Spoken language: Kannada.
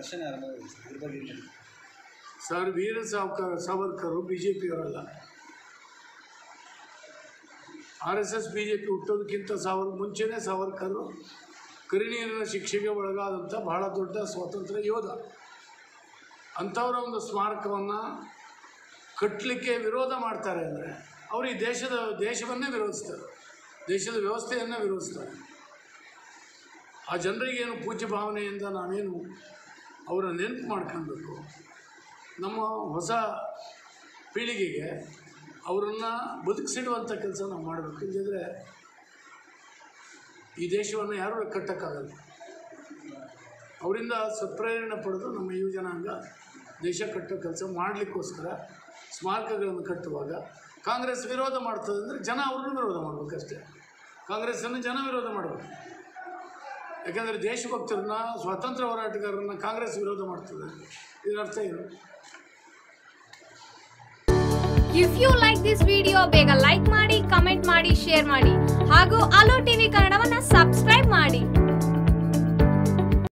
ಘರ್ಷಣೆ ಆರಂಭವಾಗಿದೆ ಸರ್ ಇದ್ರ ಬಗ್ಗೆ ಏನು ಹೇಳಿ ಸರ್ ವೀರ ಸಾವ್ಕರ್ ಸಾವರ್ಕರು ಬಿ ಜೆ ಪಿಯವರಲ್ಲ R S S B J P ಹುಟ್ಟೋದಕ್ಕಿಂತ ಸಾವಿರ ಮುಂಚೆನೇ ಸಾವರ್ಕರು ಕರಿನೀರಿನ ಶಿಕ್ಷೆಗೆ ಒಳಗಾದಂಥ ಬಹಳ ದೊಡ್ಡ ಸ್ವಾತಂತ್ರ್ಯ ಯೋಧ ಅಂಥವರ ಒಂದು ಸ್ಮಾರಕವನ್ನು ಕಟ್ಟಲಿಕ್ಕೆ ವಿರೋಧ ಮಾಡ್ತಾರೆ ಅಂದರೆ ಅವರು ಈ ದೇಶದ ದೇಶವನ್ನೇ ವಿರೋಧಿಸ್ತಾರೆ ದೇಶದ ವ್ಯವಸ್ಥೆಯನ್ನೇ ವಿರೋಧಿಸ್ತಾರೆ ಆ ಜನರಿಗೇನು ಪೂಜ್ಯ ಭಾವನೆಯಿಂದ ನಾವೇನು ಅವರ ನೆನಪು ಮಾಡ್ಕೊಳ್ಬೇಕು ನಮ್ಮ ಹೊಸ ಪೀಳಿಗೆಗೆ ಅವರನ್ನು ಬದುಕಿಸಿಡುವಂಥ ಕೆಲಸ ನಾವು ಮಾಡಬೇಕು ಇಲ್ಲದಿದ್ದರೆ ಈ ದೇಶವನ್ನು ಯಾರೂ ಕಟ್ಟೋಕ್ಕಾಗಲ್ಲ ಅವರಿಂದ ಸತ್ಪ್ರೇರಣೆ ಪಡೆದು ನಮ್ಮ ಯುವ ಜನಾಂಗ ದೇಶ ಕಟ್ಟೋ ಕೆಲಸ ಮಾಡಲಿಕ್ಕೋಸ್ಕರ ಸ್ಮಾರಕಗಳನ್ನು ಕಟ್ಟುವಾಗ ಕಾಂಗ್ರೆಸ್ ವಿರೋಧ ಮಾಡ್ತದೆ ಅಂದರೆ ಜನ ಅವ್ರನ್ನೂ ವಿರೋಧ ಮಾಡಬೇಕಷ್ಟೇ ಕಾಂಗ್ರೆಸ್ಸನ್ನು ಜನ ವಿರೋಧ ಮಾಡಬೇಕು ಯಾಕೆಂದರೆ ದೇಶಭಕ್ತರನ್ನ ಸ್ವಾತಂತ್ರ್ಯ ಹೋರಾಟಗಾರರನ್ನ ಕಾಂಗ್ರೆಸ್ ವಿರೋಧ ಮಾಡ್ತದೆ ಇದರ ಅರ್ಥ ಏನು if you like this video ಬೇಗ ಲೈಕ್ ಮಾಡಿ ಕಮೆಂಟ್ ಮಾಡಿ ಶೇರ್ ಮಾಡಿ ಹಾಗೂ ಅಲೋ ಟಿವಿ ಕನ್ನಡವನ್ನ ಸಬ್ಸ್ಕ್ರೈಬ್ ಮಾಡಿ